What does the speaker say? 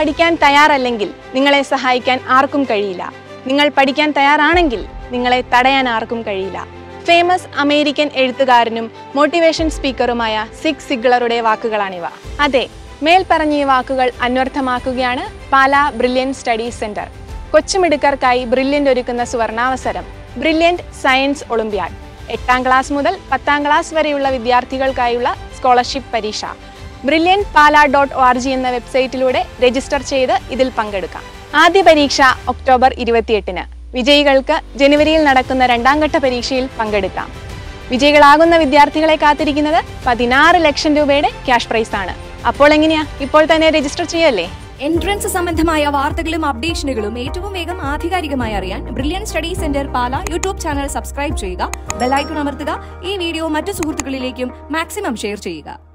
പഠിക്കാൻ തയ്യാറല്ലെങ്കിൽ നിങ്ങളെ സഹായിക്കാൻ ആർക്കും കഴിയില്ല നിങ്ങൾ പഠിക്കാൻ തയ്യാറാണെങ്കിൽ നിങ്ങളെ തടയാൻ ആർക്കും കഴിയില്ല ഫേമസ് അമേരിക്കൻ എഴുത്തുകാരനും മോട്ടിവേഷൻ സ്പീക്കറുമായ സിഗ് സിഗ്ലറുടെ വാക്കുകളാണിവ അതെ മേൽപ്പറഞ്ഞ ഈ വാക്കുകൾ അന്വർത്ഥമാക്കുകയാണ് പാലാ ബ്രില്യൻ സ്റ്റഡി സെന്റർ കൊച്ചുമിടുക്കർക്കായി ബ്രില്യൻ്റ് ഒരുക്കുന്ന സുവർണാവസരം ബ്രില്യൻ്റ് സയൻസ് ഒളിമ്പ്യാഡ് എട്ടാം ക്ലാസ് മുതൽ പത്താം ക്ലാസ് വരെയുള്ള വിദ്യാർത്ഥികൾക്കായുള്ള സ്കോളർഷിപ്പ് പരീക്ഷ brilliant Pala dot O R G എന്ന വെബ്സൈറ്റിലൂടെ രജിസ്റ്റർ ചെയ്ത് ഇതിൽ പങ്കെടുക്കാം ആദ്യ പരീക്ഷ ഒക്ടോബർ ഇരുപത്തിയെട്ടിന് വിജയികൾക്ക് ജനുവരിയിൽ നടക്കുന്ന രണ്ടാം ഘട്ട പരീക്ഷയിൽ പങ്കെടുക്കാം വിജയികളാകുന്ന വിദ്യാർത്ഥികളെ കാത്തിരിക്കുന്നത് പതിനാറ് ലക്ഷം രൂപയുടെ ക്യാഷ് പ്രൈസ് ആണ് അപ്പോൾ എങ്ങനെയാ ഇപ്പോൾ തന്നെ രജിസ്റ്റർ ചെയ്യല്ലേ എൻട്രൻസ് സംബന്ധമായ വാർത്തകളും അപ്ഡേഷനുകളും ഏറ്റവും വേഗം ആധികാരികമായി അറിയാൻ brilliant study centre Pala YouTube channel subscribe ചെയ്യുക ബെലൈക്കൺ അമർത്തുക ഈ വീഡിയോ മറ്റു സുഹൃത്തുക്കളിലേക്കും മാക്സിമം ഷെയർ ചെയ്യുക